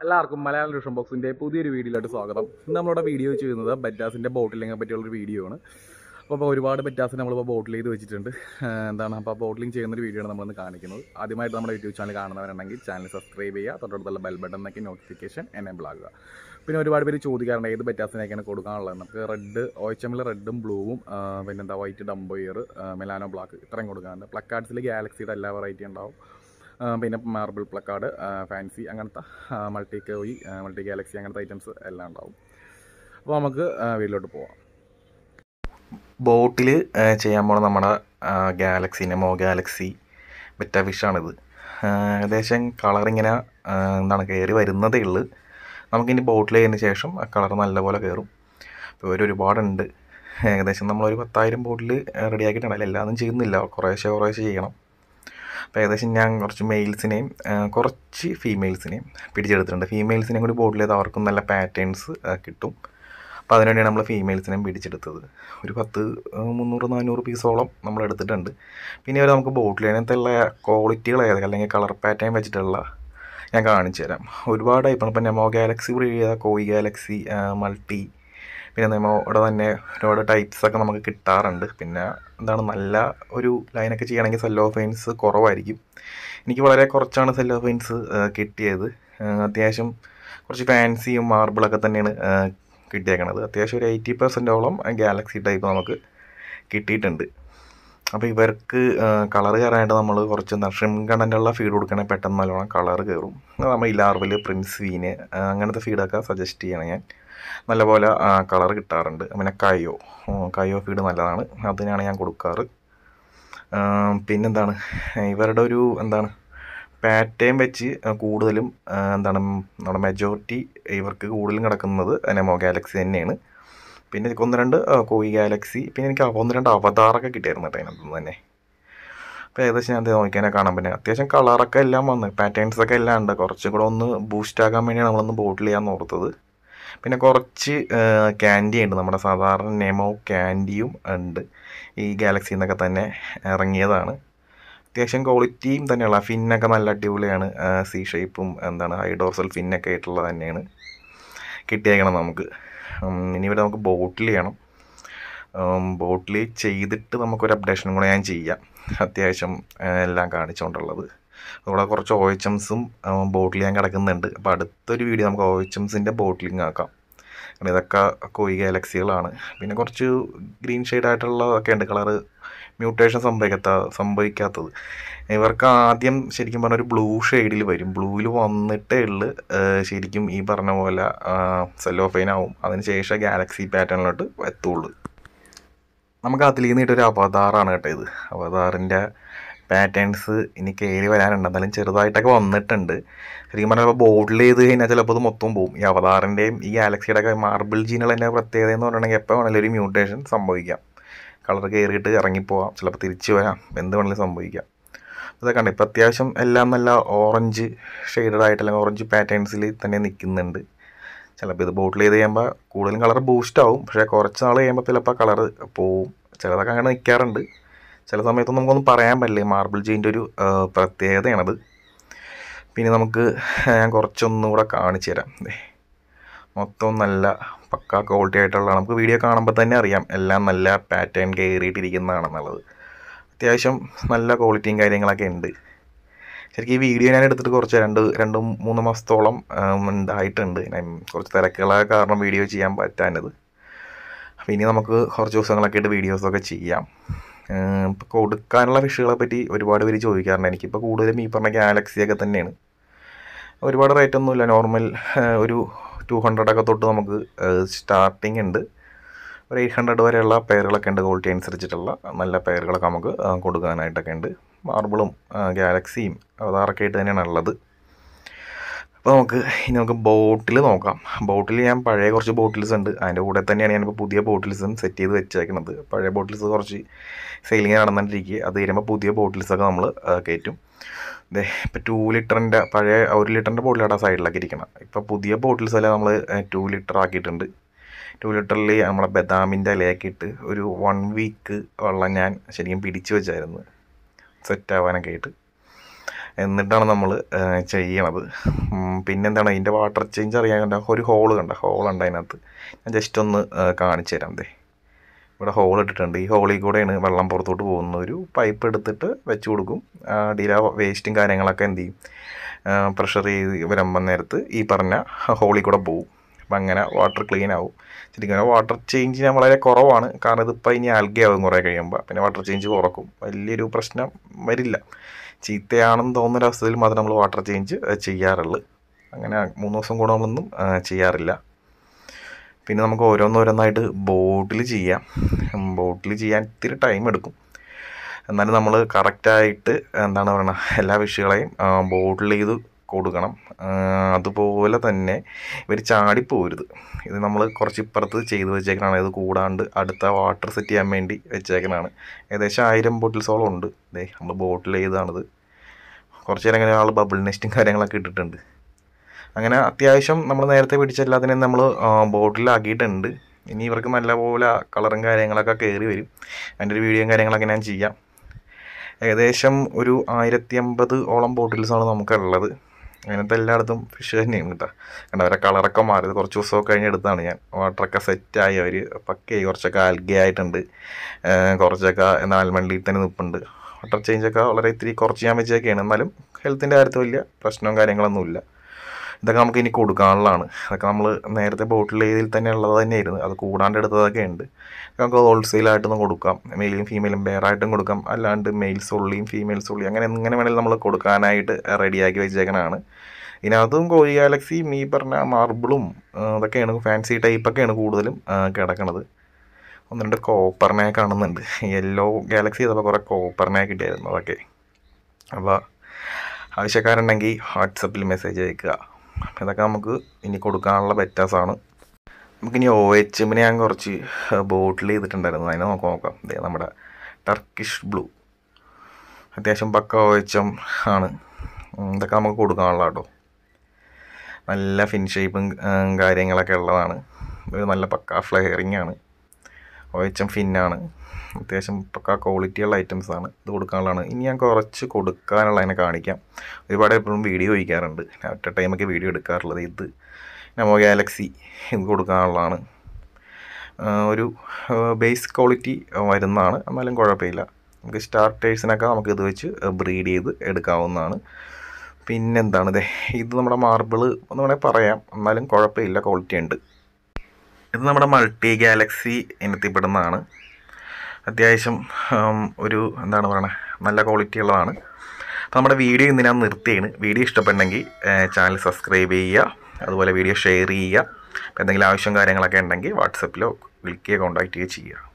എല്ലാവർക്കും മലയാളം ഡിഷൻ ബോക്സിൻ്റെ പുതിയൊരു വീഡിയോയിലോട്ട് സ്വാഗതം ഇന്ന് നമ്മളുടെ വീഡിയോ ചെയ്യുന്നത് ബറ്റാസിൻ്റെ ബോട്ടിലിങ്ങിനെ പറ്റിയുള്ളൊരു വീഡിയോ ആണ് അപ്പോൾ അപ്പോൾ ഒരുപാട് ബറ്റാസ് നമ്മളിപ്പോൾ ബോട്ടിൽ ചെയ്ത് വെച്ചിട്ടുണ്ട് ആഹ് എന്താണ് അപ്പോൾ ബോട്ടിലിംഗ് ചെയ്യുന്നൊരു വീഡിയോ ആണ് നമ്മളിന്ന് കാണിക്കുന്നത് ആദ്യമായിട്ട് നമ്മുടെ യൂട്യൂബ് ചാനൽ കാണുന്നവരുണ്ടെങ്കിൽ ചാനൽ സബ്സ്ക്രൈബ് ചെയ്യുക തൊട്ടടുത്തുള്ള ബെൽ ബട്ടൺ നോക്കി നോട്ടിഫിക്കേഷൻ എനേബിൾ ആകുക പിന്നെ ഒരുപാട് പേര് ചോദിക്കാറുണ്ട് ഏത് ബറ്റാസിനൊക്കെയാണ് കൊടുക്കാനുള്ളത് നമുക്ക് റെഡ് ഓയിച്ചമിൽ റെഡും ബ്ലൂവും പിന്നെന്താ വൈറ്റ് ഡംബോയർ മെലാനോ ബ്ലാക്ക് ഇത്രയും കൊടുക്കാറുണ്ട് പ്ലക്കാർഡ്സിൽ ഗാലക്സിയുടെ എല്ലാ വെറൈറ്റി ഉണ്ടാവും ആ, പിന്നെ മാർബിൾ പ്ലക്കാർഡ് ഫാൻസി അങ്ങനത്തെ മൾട്ടി കോയി മൾട്ടി ഗാലക്സി അങ്ങനത്തെ ഐറ്റംസ് എല്ലാം ഉണ്ടാവും അപ്പോൾ നമുക്ക് ആ, വീട്ടിലോട്ട് പോവാം ബോട്ടിൽ ചെയ്യാൻ പോണ നമ്മുടെ ഗാലക്സി നെമോ ഗാലക്സി ബെറ്റ ഫിഷാണിത് ഏകദേശം കളർ ഇങ്ങനെ ആ, എന്താണ് കയറി വരുന്നതേ ഉള്ളൂ നമുക്കിനി ബോട്ടിൽ ചെയ്തതിന് ശേഷം ആ കളർ നല്ലപോലെ കയറും ഇപ്പോൾ ഇവർ ഒരുപാടുണ്ട് ഏകദേശം നമ്മളൊരു പത്തായിരം ബോട്ടിൽ റെഡിയാക്കിയിട്ടുണ്ട് എല്ലാതും ചെയ്യുന്നില്ല കുറേശ്ശെ കുറേശ്ശെ ചെയ്യണം അപ്പോൾ ഏകദേശം ഞാൻ കുറച്ച് മെയിൽസിനെയും ആ, കുറച്ച് ഫീമെയിൽസിനെയും പിടിച്ചെടുത്തിട്ടുണ്ട് ഫീമെയിൽസിനെയും കൂടി ബോട്ടിൽ ചെയ്ത് അവർക്കും നല്ല പാറ്റേൺസ് കിട്ടും അപ്പോൾ അതിനുവേണ്ടിയാണ് നമ്മൾ ഫീമെയിൽസിനെയും പിടിച്ചെടുത്തത് ഒരു പത്ത് ആ, മുന്നൂറ് നാനൂറ് പീസോളം നമ്മൾ എടുത്തിട്ടുണ്ട് പിന്നെ അവർ നമുക്ക് ബോട്ടിൽ അതിനകത്തുള്ള ക്വാളിറ്റികൾ ഏതൊക്കെ അല്ലെങ്കിൽ കളർ പാറ്റേൺ വെച്ചിട്ടുള്ള ഞാൻ കാണിച്ചു തരാം ഒരുപാട് ടൈപ്പാണ് ഇപ്പോൾ നെമോ ഗാലക്സി ബ്രീഡ് ചെയ്ത കോയി ഗാലക്സി മൾട്ടി പിന്നെ നെമോയുടെ തന്നെ ഒരുപാട് ടൈപ്സ് ഒക്കെ നമുക്ക് കിട്ടാറുണ്ട് പിന്നെ എന്താണ് നല്ല ഒരു ലൈനൊക്കെ ചെയ്യണമെങ്കിൽ സെല്ലോ ഫെയിൻസ് കുറവായിരിക്കും എനിക്ക് വളരെ കുറച്ചാണ് സെല്ലോ ഫെയിൻസ് കിട്ടിയത് ആ, അത്യാവശ്യം കുറച്ച് ഫാൻസിയും മാർബിളൊക്കെ തന്നെയാണ് ആ, കിട്ടിയേക്കണത് അത്യാവശ്യം ഒരു എയ്റ്റി പെർസെൻറ്റോളം ഗാലക്സി ടൈപ്പ് നമുക്ക് കിട്ടിയിട്ടുണ്ട് അപ്പോൾ ഇവർക്ക് കളർ കയറാനായിട്ട് നമ്മൾ കുറച്ച് നഷ്യം കണ്ടൻ്റുള്ള ഫീഡ് കൊടുക്കണേ പെട്ടെന്ന് നല്ലോണം കളർ കയറും നമ്മൾ ഇലാർവൽ പ്രിൻസ് വീന് അങ്ങനത്തെ ഫീഡൊക്കെ സജസ്റ്റ് ചെയ്യണം ഞാൻ നല്ലപോലെ കളർ കിട്ടാറുണ്ട് പിന്നെ കയോ ഉം, കയോ ഫീഡ് നല്ലതാണ് അതിനാണ് ഞാൻ കൊടുക്കാറ് ആ, പിന്നെന്താണ് ഇവരുടെ ഒരു എന്താണ് പാറ്റേൺ വെച്ച് കൂടുതലും ആ, എന്താണ് നമ്മുടെ മെജോറിറ്റി ഇവർക്ക് കൂടുതലും കിടക്കുന്നത് നെമോ ഗാലക്സി തന്നെയാണ് പിന്നെ എനിക്ക് ഒന്ന് രണ്ട് ആ, കോയി ഗാലക്സി പിന്നെ എനിക്ക് ഒന്ന് രണ്ട് അവതാറൊക്കെ കിട്ടിയായിരുന്നു കേട്ടോ അതിനകത്ത് തന്നെ അപ്പോൾ ഏകദേശം ഞാൻ നോക്കിയാൽ കാണാൻ പറ്റും അത്യാവശ്യം കളറൊക്കെ എല്ലാം വന്ന് പാറ്റേൺസ് ഒക്കെ എല്ലാം ഉണ്ട് കുറച്ചും കൂടെ ഒന്ന് ബൂസ്റ്റ് ആക്കാൻ വേണ്ടിയാണ് നമ്മളൊന്ന് ബോട്ടിൽ ചെയ്യാൻ ഓർത്തത് പിന്നെ കുറച്ച് ക്യാൻഡി ഉണ്ട് നമ്മുടെ സാധാരണ നെമോ ക്യാൻഡിയും ഉണ്ട് ഈ ഗാലക്സിയിൽ നിന്നൊക്കെ തന്നെ ഇറങ്ങിയതാണ് അത്യാവശ്യം ക്വാളിറ്റിയും തന്നെയുള്ള ഫിന്നൊക്കെ നല്ല അടിപൊളിയാണ് സി ഷേപ്പും എന്താണ് ഹൈഡോർസൽ ഫിന്നൊക്കെ ആയിട്ടുള്ളത് തന്നെയാണ് കിട്ടിയേക്കണം നമുക്ക് ഉം, ഇനി ഇവിടെ നമുക്ക് ബോട്ടിൽ ചെയ്യണം ബോട്ടിൽ ചെയ്തിട്ട് നമുക്കൊരു അപ്ഡേഷനും കൂടെ ഞാൻ ചെയ്യാം അത്യാവശ്യം ആ, എല്ലാം കാണിച്ചുകൊണ്ടുള്ളത് ഇവിടെ കുറച്ച് ഓയിച്ചംസും ബോട്ടിൽ ഞാൻ കിടക്കുന്നുണ്ട് അപ്പോൾ അടുത്തൊരു വീഡിയോ നമുക്ക് ഓയിച്ചംസിൻ്റെ ബോട്ടിലിംഗ് ആക്കാം കാരണം ഇതൊക്കെ കോയി ഗാലക്സികളാണ് പിന്നെ കുറച്ച് ഗ്രീൻ ഷെയ്ഡായിട്ടുള്ളതൊക്കെ ഉണ്ട് കളറ് മ്യൂട്ടേഷൻ സംഭവിക്കാത്ത സംഭവിക്കാത്തത് ഇവർക്ക് ആദ്യം ശരിക്കും പറഞ്ഞാൽ ഒരു ബ്ലൂ ഷെയ്ഡിൽ വരും ബ്ലൂവിൽ വന്നിട്ടേ ഉള്ളു ശരിക്കും ഈ പറഞ്ഞ പോലെ സെല്ലോഫൈൻ ആവും അതിന് ശേഷം ഗാലക്സി പാറ്റേണിലോട്ട് എത്തുള്ളൂ നമുക്ക് അതിൽ നിന്നിട്ടൊരു അവതാറാണ് കേട്ടോ ഇത് അവതാറിൻ്റെ പാറ്റേൺസ് ഇനി കയറി വരാനുണ്ട് എന്നാലും ചെറുതായിട്ടൊക്കെ വന്നിട്ടുണ്ട് ശരിക്കും പറഞ്ഞാൽ ഇപ്പോൾ ബോർഡിൽ ചെയ്ത് കഴിഞ്ഞാൽ ചിലപ്പോൾ ഇത് മൊത്തം പോകും ഈ അവതാറിൻ്റെയും ഈ ഗാലക്സിയുടെ ഒക്കെ മാർബിൾ ജീനുകളതിൻ്റെ പ്രത്യേകത എന്ന് പറഞ്ഞിട്ടുണ്ടെങ്കിൽ എപ്പോൾ വേണമെങ്കിലും ഒരു മ്യൂട്ടേഷൻ സംഭവിക്കാം കളർ കയറിയിട്ട് ഇറങ്ങിപ്പോവാം ചിലപ്പോൾ തിരിച്ചു വരാം എന്ത് വേണമെങ്കിലും സംഭവിക്കാം ഇതൊക്കെ ഉണ്ട് ഇപ്പോൾ അത്യാവശ്യം എല്ലാം നല്ല ഓറഞ്ച് ഷെയ്ഡഡ് ആയിട്ട് അല്ലെങ്കിൽ ഓറഞ്ച് പാറ്റേൺസിൽ തന്നെ നിൽക്കുന്നുണ്ട് ചിലപ്പോൾ ഇത് ബോട്ടിൽ ചെയ്ത് കഴിയുമ്പോൾ കൂടുതലും കളർ ബൂസ്റ്റ് ആവും പക്ഷേ കുറച്ച് നാൾ കഴിയുമ്പോൾ ചിലപ്പോൾ കളർ പോവും ചിലതൊക്കെ അങ്ങനെ നിൽക്കാറുണ്ട് ചില സമയത്തൊന്നും നമുക്കൊന്നും പറയാൻ പറ്റില്ല മാർബിൾ ജീൻ്റെ ഒരു ആ, പ്രത്യേകതയാണത് പിന്നെ നമുക്ക് ഞാൻ കുറച്ചൊന്നും കൂടെ കാണിച്ചു തരാം ദേ. മൊത്തം നല്ല പക്ക ക്വാളിറ്റി ആയിട്ടുള്ള നമുക്ക് വീഡിയോ കാണുമ്പോൾ തന്നെ അറിയാം എല്ലാം നല്ല പാറ്റേൺ കയറിയിട്ടിരിക്കുന്നതാണെന്നുള്ളത് അത്യാവശ്യം നല്ല ക്വാളിറ്റിയും കാര്യങ്ങളൊക്കെ ഉണ്ട് ശരിക്കും ഈ വീഡിയോ ഞാൻ എടുത്തിട്ട് കുറച്ച് രണ്ട് രണ്ട് മൂന്ന് മാസത്തോളം ഉം, ഉണ്ടായിട്ടുണ്ട് ഞാൻ കുറച്ച് തിരക്കുകളൊക്കെ കാരണം വീഡിയോ ചെയ്യാൻ പറ്റാഞ്ഞത് അപ്പോൾ ഇനി നമുക്ക് കുറച്ച് ദിവസങ്ങളൊക്കെ ആയിട്ട് വീഡിയോസൊക്കെ ചെയ്യാം ഇപ്പോൾ കൊടുക്കാനുള്ള ഫിഷുകളെ പറ്റി ഒരുപാട് പേര് ചോദിക്കാറുണ്ട് എനിക്കിപ്പോൾ കൂടുതലും ഈ പറഞ്ഞ ഗാലക്സിയൊക്കെ തന്നെയാണ് ഒരുപാട് റേറ്റ് ഒന്നുമില്ല നോർമൽ ഒരു ടു ഹൺഡ്രഡൊക്കെ തൊട്ട് നമുക്ക് സ്റ്റാർട്ടിങ് ഉണ്ട് ഒരു എയ്റ്റ് ഹൺഡ്രഡ് വരെയുള്ള പെയറുകളൊക്കെ ഉണ്ട് ക്വാളിറ്റി അനുസരിച്ചിട്ടുള്ള നല്ല പെയറുകളൊക്കെ നമുക്ക് ആ, കൊടുക്കാനായിട്ടൊക്കെ ഉണ്ട് മാർബിളും ഗാലക്സിയും അവതാറൊക്കെ ആയിട്ട് തന്നെയാണ് ഉള്ളത് അപ്പോൾ നമുക്ക് ഇനി നമുക്ക് ബോട്ടിൽ നോക്കാം ബോട്ടിൽ ഞാൻ പഴയ കുറച്ച് ബോട്ടിൽസ് ഉണ്ട് അതിൻ്റെ കൂടെ തന്നെയാണ് ഞാനിപ്പോൾ പുതിയ ബോട്ടിൽസും സെറ്റ് ചെയ്ത് വെച്ചേക്കുന്നത് പഴയ ബോട്ടിൽസ് കുറച്ച് സെയിലിങ് നടന്നിട്ടിരിക്കുക അത് കഴിയുമ്പോൾ പുതിയ ബോട്ടിൽസൊക്കെ നമ്മൾ കയറ്റും ദേ ഇപ്പോൾ ടു ലിറ്ററിൻ്റെ പഴയ ഒരു ലിറ്ററിൻ്റെ ബോട്ടിലാണ് സൈഡിലൊക്കെ ഇരിക്കണം ഇപ്പോൾ പുതിയ ബോട്ടിൽസ് എല്ലാം നമ്മൾ ടു ലിറ്റർ ആക്കിയിട്ടുണ്ട് ടു ലിറ്ററിൽ നമ്മളെ ബദാമിൻ്റെ ഇലയൊക്കെ ഒരു വൺ വീക്ക് വെള്ളം ഞാൻ ശരിക്കും പിടിച്ചു വെച്ചായിരുന്നു സെറ്റ് ആവാനൊക്കെ ആയിട്ട് എന്നിട്ടാണ് നമ്മൾ ചെയ്യണത് ഉം, പിന്നെന്താണ് അതിൻ്റെ വാട്ടർ ചേഞ്ച് അറിയാൻ കണ്ട ഒരു ഹോള് കണ്ട ഹോളുണ്ട് അതിനകത്ത് ഞാൻ ജസ്റ്റ് ഒന്ന് ആ, കാണിച്ചു തരാം ദേ ഇവിടെ ഹോൾ ഇട്ടിട്ടുണ്ട് ഈ ഹോളിൽ കൂടെയാണ് വെള്ളം പുറത്തോട്ട് പോകുന്നത് ഒരു പൈപ്പ് എടുത്തിട്ട് വെച്ച് കൊടുക്കും ആ, അടിയിലെ വേസ്റ്റും കാര്യങ്ങളൊക്കെ എന്ത് ചെയ്യും പ്രഷർ ചെയ്ത് വരുമ്പോൾ നേരത്ത് ഈ പറഞ്ഞ ഹോളിൽ കൂടെ പോകും അപ്പം അങ്ങനെ വാട്ടർ ക്ലീൻ ആവും ശരിക്കും വാട്ടർ ചേഞ്ച് ഞാൻ വളരെ കുറവാണ് കാരണം ഇതിപ്പോൾ ഇനി ആൽഗെ ആവും കുറേ കഴിയുമ്പോൾ പിന്നെ വാട്ടർ ചേഞ്ച് കുറക്കും വലിയൊരു പ്രശ്നം വരില്ല ചീത്തയാണെന്ന് തോന്നുന്ന അവസ്ഥയിൽ മാത്രം നമ്മൾ വാട്ടർ ചേഞ്ച് ചെയ്യാറുള്ളൂ അങ്ങനെ മൂന്ന് ദിവസം കൂടെ നമ്മളൊന്നും ആ, ചെയ്യാറില്ല പിന്നെ നമുക്ക് ഓരോന്നോരോന്നായിട്ട് ബോട്ടിൽ ചെയ്യാം ബോട്ടിൽ ചെയ്യാൻ ഇത്തിരി ടൈം എടുക്കും എന്നാലും നമ്മൾ കറക്റ്റായിട്ട് എന്താണ് പറയുക എല്ലാ വിഷയങ്ങളെയും ബോട്ടിൽ ചെയ്ത് കൊടുക്കണം ആ, അതുപോലെ തന്നെ ഇവർ ചാടിപ്പോരുത് ഇത് നമ്മൾ കുറച്ച് ഇപ്പുറത്ത് ചെയ്ത് വെച്ചേക്കണതാണ് ഇത് കൂടാണ്ട് അടുത്ത വാട്ടർ സെറ്റ് ചെയ്യാൻ വേണ്ടി വെച്ചേക്കണതാണ് ഏകദേശം ആയിരം ബോട്ടിൽസോളം ഉണ്ട് ദേ നമ്മൾ ബോട്ടിൽ ചെയ്താണിത് കുറച്ച് നേരം ഇങ്ങനെ ആൾ ബബിൾ നെസ്റ്റും കാര്യങ്ങളൊക്കെ ഇട്ടിട്ടുണ്ട് അങ്ങനെ അത്യാവശ്യം നമ്മൾ നേരത്തെ പിടിച്ച എല്ലാത്തിനെയും നമ്മൾ ബോട്ടിലാക്കിയിട്ടുണ്ട് ഇനി ഇവർക്ക് നല്ലപോലെ കളറും കാര്യങ്ങളൊക്കെ കയറി വരും അതിൻ്റെ ഒരു വീഡിയോയും കാര്യങ്ങളൊക്കെ ഞാൻ ചെയ്യാം ഏകദേശം ഒരു ആയിരത്തി അമ്പത് ഓളം ബോട്ടിൽസാണ് നമുക്കുള്ളത് അങ്ങനത്തെ എല്ലായിടത്തും ഫിഷ് തന്നെയാണ് കേട്ടോ കണ്ട അവരെ കളറൊക്കെ മാറിയത് കുറച്ച് ദിവസമൊക്കെ കഴിഞ്ഞ് എടുത്താണ് ഞാൻ വാട്ടറൊക്കെ സെറ്റായി അവർ പക്കയായി കുറച്ചൊക്കെ ആൽഗെ ആയിട്ടുണ്ട് ഏഹ് കുറച്ചൊക്കെ നാൽമണ്ടിയിൽ തന്നെ നിൽപ്പുണ്ട് വാട്ടർ ചേഞ്ചൊക്കെ വളരെ ഇത്തിരി കുറച്ച് ഞാൻ വെച്ചൊക്കെയാണ് എന്നാലും ഹെൽത്തിൻ്റെ കാര്യത്തിൽ വലിയ പ്രശ്നവും കാര്യങ്ങളൊന്നുമില്ല ഇതൊക്കെ നമുക്ക് ഇനി കൊടുക്കാനുള്ളതാണ് അതൊക്കെ നമ്മൾ നേരത്തെ ബോട്ടിൽ ഏതിൽ തന്നെ ഉള്ളത് തന്നെയായിരുന്നു അത് കൂടാണ്ട് എടുത്തതൊക്കെ ഉണ്ട് നമുക്ക് ഹോൾസെയിലായിട്ടൊന്നും കൊടുക്കാം മെയിലും ഫീമെയിലും ബെയറായിട്ടും കൊടുക്കാം അല്ലാണ്ട് മെയിൽസ് ഉള്ളിയും ഫീമെയിൽസ് ഉള്ളി അങ്ങനെ എങ്ങനെ വേണമെങ്കിലും നമ്മൾ കൊടുക്കാനായിട്ട് റെഡിയാക്കി വെച്ചേക്കണതാണ് ഇതിനകത്തും കോഴി ഗാലക്സിയും ഈ പറഞ്ഞ മാർബിളും അതൊക്കെയാണ് ഫാൻസി ടൈപ്പൊക്കെയാണ് കൂടുതലും ആ, കിടക്കണത് ഒന്ന് രണ്ട് കോപ്പറിനെ കാണുന്നുണ്ട് യെല്ലോ ഗാലക്സി ചെയ്തപ്പോൾ കുറേ കോപ്പറിനെ കിട്ടിയായിരുന്നു അതൊക്കെ അപ്പോൾ ആവശ്യക്കാരുണ്ടെങ്കിൽ വാട്സപ്പിൽ മെസ്സേജ് അയക്കുക ഇതൊക്കെ നമുക്ക് ഇനി കൊടുക്കാനുള്ള ബെറ്റാസാണ് നമുക്കിനി ഒ എച്ച് എമ്മിനെ ഞാൻ കുറച്ച് ബോട്ടിൽ ചെയ്തിട്ടുണ്ടായിരുന്നു അതിനെ നമുക്ക് നോക്കാം ദേ നമ്മുടെ ടർക്കിഷ് ബ്ലൂ അത്യാവശ്യം പക്ക ഒ എച്ച് എം ആണ് ഉം, ഇതൊക്കെ നമുക്ക് കൊടുക്കാനുള്ള കേട്ടോ നല്ല ഫിൻ ഷേപ്പും കാര്യങ്ങളൊക്കെ ഉള്ളതാണ് ഒരു നല്ല പക്ക ഫ്ലെയറിങ് ആണ് ഒ എച്ച് എം ഫിന്നാണ് അത്യാവശ്യം പക്ക ക്വാളിറ്റിയുള്ള ഐറ്റംസ് ആണ് ഇത് കൊടുക്കാനുള്ളതാണ് ഇനി ഞാൻ കുറച്ച് കൊടുക്കാനുള്ളതിനെ കാണിക്കാം ഒരുപാട് എപ്പോഴും വീഡിയോ ചോദിക്കാറുണ്ട് ഞാൻ ഒറ്റ ടൈമൊക്കെ വീഡിയോ എടുക്കാറുള്ളത് ഇത് നമോ ഗാലക്സി ഇത് കൊടുക്കാനുള്ളതാണ് ആ, ഒരു ബേസ് ക്വാളിറ്റി വരുന്നതാണ് എന്നാലും കുഴപ്പമില്ല നമുക്ക് സ്റ്റാർട്ടേഴ്സിനൊക്കെ നമുക്ക് ഇത് വെച്ച് ബ്രീഡ് ചെയ്ത് എടുക്കാവുന്നതാണ് പിന്നെന്താണ് ഇതേ ഇത് നമ്മുടെ മാർബിള് എന്ന് വേണമെങ്കിൽ പറയാം എന്നാലും കുഴപ്പമില്ല ക്വാളിറ്റി ഉണ്ട് ഇത് നമ്മുടെ മൾട്ടി ഗാലക്സി ഇനത്തിൽപ്പെടുന്നതാണ് അത്യാവശ്യം ഉം, ഒരു എന്താണ് പറയണത് നല്ല ക്വാളിറ്റി ഉള്ളതാണ് അപ്പോൾ നമ്മുടെ വീഡിയോ ഇന്ന് ഞാൻ നിർത്തിയാണ് വീഡിയോ ഇഷ്ടപ്പെട്ടെങ്കിൽ ചാനൽ സബ്സ്ക്രൈബ് ചെയ്യുക അതുപോലെ വീഡിയോ ഷെയർ ചെയ്യുക അപ്പോൾ എന്തെങ്കിലും ആവശ്യം കാര്യങ്ങളൊക്കെ ഉണ്ടെങ്കിൽ വാട്സപ്പിലോ വിളിക്കുകയോ കോൺടാക്റ്റ് ചെയ്യുകയോ ചെയ്യുക